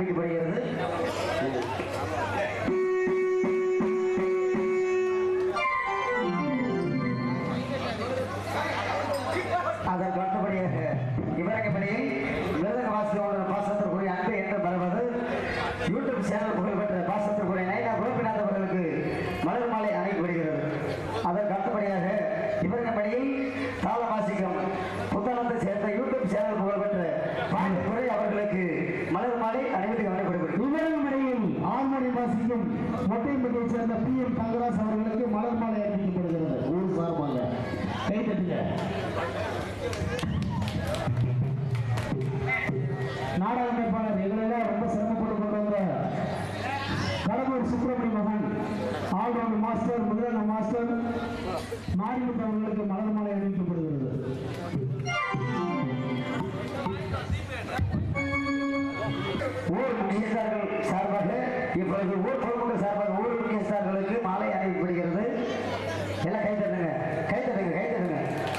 அறிவிக்கப்படுகிறது அதற்கு அடுத்தபடியாக இவரங்கப்படியில் மிருதக வாசியோட பாசத்திற்குரிய அன்பு என்று பெறுவது யூடியூப் சேனல் புகழ்பெற்ற பாசத்திற்குரிய நைனா கோபிநாத் அவர்களுக்கு மலர் மாலை அணைக்கப்படுகிறது அதற்கு அடுத்தபடியாக இவரங்கப்படியில் தாள வாசிக்கும் புத்தகத்தை சேர்ந்த யூடியூப் சேனல் புகழ்பெற்ற பாண்டித்துறை அவர்களுக்கு மலர் மாலை அணிவித்து கவனிக்கப்படுகிறது விவரமடையில் ஆண்மணி வாசிக்கும் மொட்டைப்பட்டியை சேர்ந்த பி எம் தங்கராஜ் அவர்களுக்கு மலர் மாலை அறிவிக்கப்படுகிறது ஊர் சார்பாக கை தட்டுங்க நாடக அமைப்பாளர் எங்களெல்லாம் ரொம்ப சிரமப்பட்டு கொண்டு வந்த கடலூர் சுப்பிரமணிய மகன் ஆல்ரவுண்ட் மாஸ்டர் முதலக மாஸ்டர் மாரிமுத்து அவர்களுக்கு மலர் மாலை அறிவிக்கப்படுகிறது ஊர் முக்கியஸ்தர்கள் சார்பாக இப்பொழுது ஊர் பொதுமக்கள் சார்பாக ஊர் முக்கியஸ்தர்களுக்கு மாலை அணிவிக்கப்படுகிறது எல்லாம் கை தட்டுங்க கை தட்டுங்க கை தட்டுங்க